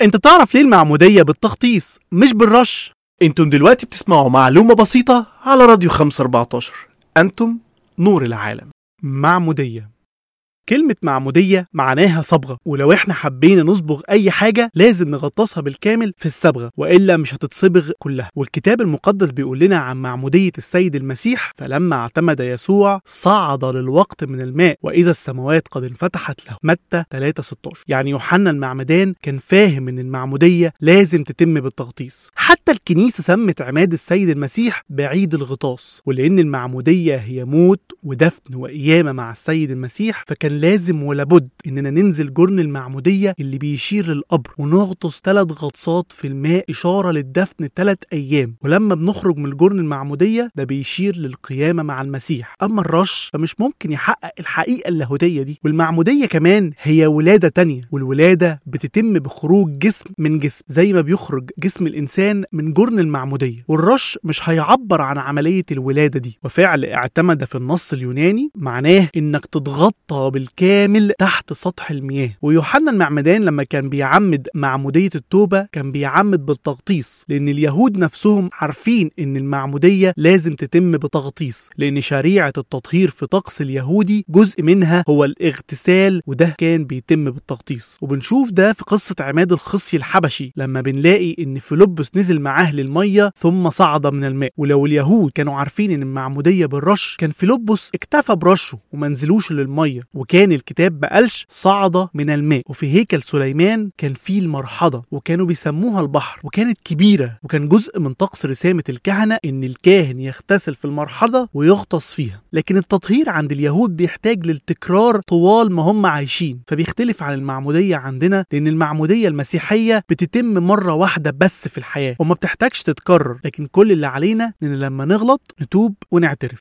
انت تعرف ليه المعمودية بالتغطيس مش بالرش انتم دلوقتي بتسمعوا معلومة بسيطة على راديو 514 انتم نور العالم معمودية كلمة معمودية معناها صبغة ولو احنا حبينا نصبغ أي حاجة لازم نغطسها بالكامل في الصبغة وإلا مش هتتصبغ كلها والكتاب المقدس بيقول لنا عن معمودية السيد المسيح فلما اعتمد يسوع صعد للوقت من الماء وإذا السماوات قد انفتحت له متى 3 16 يعني يوحنا المعمدان كان فاهم إن المعمودية لازم تتم بالتغطيس حتى الكنيسة سمت عماد السيد المسيح بعيد الغطاس ولأن المعمودية هي موت ودفن وقيامة مع السيد المسيح فكان لازم ولابد اننا ننزل جرن المعموديه اللي بيشير للقبر ونغطس ثلاث غطسات في الماء اشاره للدفن ثلاث ايام ولما بنخرج من الجرن المعموديه ده بيشير للقيامه مع المسيح اما الرش فمش ممكن يحقق الحقيقه اللاهوتيه دي والمعموديه كمان هي ولاده تانية والولاده بتتم بخروج جسم من جسم زي ما بيخرج جسم الانسان من جرن المعموديه والرش مش هيعبر عن عمليه الولاده دي وفعل اعتمد في النص اليوناني معناه انك تتغطى بالكامل تحت سطح المياه ويوحنا المعمدان لما كان بيعمد معمودية التوبة كان بيعمد بالتغطيس لأن اليهود نفسهم عارفين إن المعمودية لازم تتم بتغطيس لأن شريعة التطهير في طقس اليهودي جزء منها هو الاغتسال وده كان بيتم بالتغطيس وبنشوف ده في قصة عماد الخصي الحبشي لما بنلاقي إن فيلبس نزل معاه للمية ثم صعد من الماء ولو اليهود كانوا عارفين إن المعمودية بالرش كان فيلبس اكتفى برشه وما نزلوش للمية وكان الكتاب ما قالش صعد من الماء وفي هيكل سليمان كان فيه المرحضة وكانوا بيسموها البحر وكانت كبيرة وكان جزء من طقس رسامة الكهنة إن الكاهن يغتسل في المرحضة ويغطس فيها لكن التطهير عند اليهود بيحتاج للتكرار طوال ما هم عايشين فبيختلف عن المعمودية عندنا لأن المعمودية المسيحية بتتم مرة واحدة بس في الحياة وما بتحتاجش تتكرر لكن كل اللي علينا إن لما نغلط نتوب ونعترف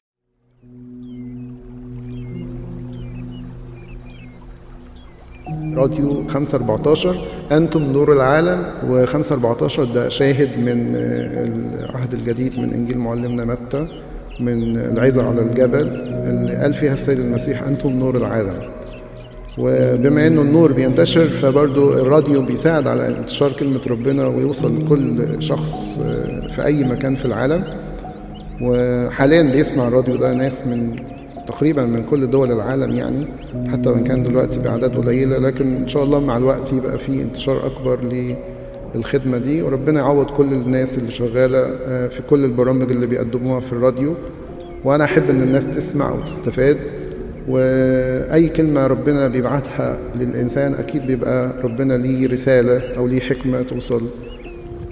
راديو 514 أنتم نور العالم و514 ده شاهد من العهد الجديد من إنجيل معلمنا متى من العزة على الجبل اللي قال فيها السيد المسيح أنتم نور العالم وبما انه النور بينتشر فبرضه الراديو بيساعد على انتشار كلمة ربنا ويوصل لكل شخص في أي مكان في العالم وحاليا بيسمع الراديو ده ناس من تقريبا من كل دول العالم يعني حتى وان كان دلوقتي باعداد قليله لكن ان شاء الله مع الوقت يبقى في انتشار اكبر للخدمه دي وربنا يعوض كل الناس اللي شغاله في كل البرامج اللي بيقدموها في الراديو وانا احب ان الناس تسمع وتستفاد واي كلمه ربنا بيبعتها للانسان اكيد بيبقى ربنا ليه رساله او ليه حكمه توصل